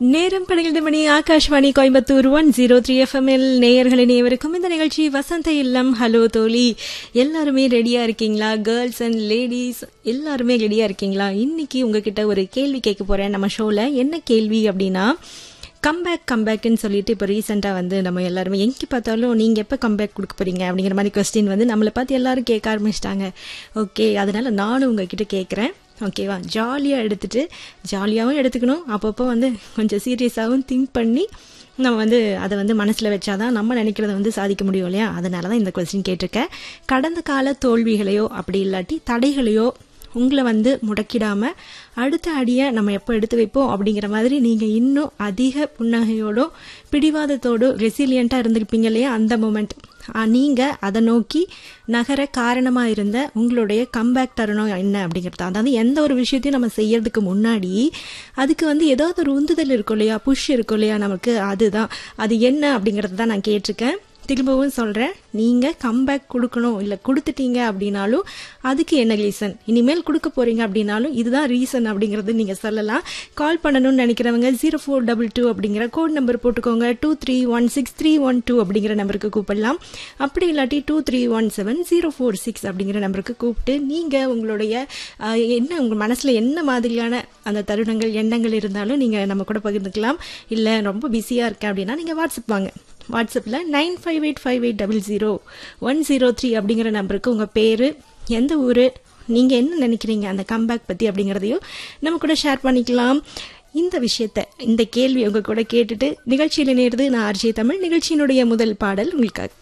நேரம் பன்னிரண்டு மணி Akashvani Coimbatore one zero three எஃப்எம்எல் நேயர்களின் நேவருக்கும் இந்த நிகழ்ச்சி வசந்த இல்லம் ஹலோ தோழி எல்லாருமே ரெடியா இருக்கீங்களா கேர்ள்ஸ் அண்ட் லேடிஸ் எல்லாருமே ரெடியா இருக்கீங்களா இன்னைக்கு உங்ககிட்ட ஒரு கேள்வி கேட்க போறேன் நம்ம ஷோல என்ன கேள்வி அப்படின்னா கம்பேக் கம்பேக்குன்னு சொல்லிட்டு இப்போ ரீசெண்டாக வந்து நம்ம எல்லாருமே எங்கே பார்த்தாலும் நீங்கள் எப்போ கம்பேக் கொடுக்க போறீங்க அப்படிங்கிற மாதிரி கொஸ்டின் வந்து நம்மளை பார்த்து எல்லாரும் கேட்க ஆரம்பிச்சிட்டாங்க ஓகே அதனால நானும் உங்ககிட்ட கேட்குறேன் ஓகேவா ஜாலியாக எடுத்துட்டு ஜாலியாகவும் எடுத்துக்கணும் அப்பப்போ வந்து கொஞ்சம் சீரியஸாகவும் திங்க் பண்ணி நம்ம வந்து அதை வந்து மனசில் வச்சாதான் நம்ம நினைக்கிறத வந்து சாதிக்க முடியும் இல்லையா அதனால தான் இந்த கொஸ்டின் கேட்டிருக்கேன் கடந்த கால தோல்விகளையோ அப்படி இல்லாட்டி தடைகளையோ உங்களை வந்து முடக்கிடாம அடுத்த அடியை நம்ம எப்போ எடுத்து வைப்போம் அப்படிங்கிற மாதிரி நீங்க இன்னும் அதிக புன்னகையோடோ பிடிவாதத்தோடோ ரெசிலியண்டா இருந்திருப்பீங்க இல்லையா அந்த மூமெண்ட் நீங்க அதை நோக்கி நகர காரணமா இருந்த உங்களுடைய கம்பேக் தருணம் என்ன அப்படிங்கிறது அதாவது எந்த ஒரு விஷயத்தையும் நம்ம செய்யறதுக்கு முன்னாடி அதுக்கு வந்து ஏதாவது ஒரு உந்துதல் இருக்கும் இல்லையா புஷ் இருக்கும் இல்லையா நமக்கு அதுதான் அது என்ன அப்படிங்கறது தான் நான் கேட்டிருக்கேன் திரும்பவும் சொல்கிறேன் நீங்கள் கம்பேக் கொடுக்கணும் இல்லை கொடுத்துட்டீங்க அப்படின்னாலும் அதுக்கு என்ன ரீசன் இனிமேல் கொடுக்க போகிறீங்க அப்படின்னாலும் இதுதான் ரீசன் அப்படிங்கிறது நீங்கள் சொல்லலாம் கால் பண்ணணும்னு நினைக்கிறவங்க ஜீரோ ஃபோர் டபுள் டூ அப்படிங்கிற கோட் நம்பர் போட்டுக்கோங்க two three one six three one two அப்படிங்கிற நம்பருக்கு கூப்பிடலாம் அப்படி இல்லாட்டி two three one seven zero four six அப்படிங்கிற நம்பருக்கு கூப்பிட்டு நீங்கள் உங்களுடைய அஹ், என்ன உங்கள் மனசில் என்ன மாதிரியான அந்த தருணங்கள் எண்ணங்கள் இருந்தாலும் நீங்கள் நம்ம கூட பகிர்ந்துக்கலாம் இல்லை ரொம்ப பிஸியாக இருக்கேன் அப்படின்னா நீங்கள் வாட்ஸ்அப் வாங்க வாட்ஸ்அப்பில் nine five eight five eight double zero one zero three அப்படிங்கிற நம்பருக்கு உங்கள் பேர் எந்த ஊர் நீங்கள் என்ன நினைக்கிறீங்க அந்த கம்பேக் பற்றி அப்படிங்கிறதையும் நம்ம கூட ஷேர் பண்ணிக்கலாம் இந்த விஷயத்த இந்த கேள்வி உங்க கூட கேட்டுட்டு நிகழ்ச்சியில் நேருது நான் ஆர்ஜே தமிழ் நிகழ்ச்சியினுடைய முதல் பாடல் உங்களுக்காக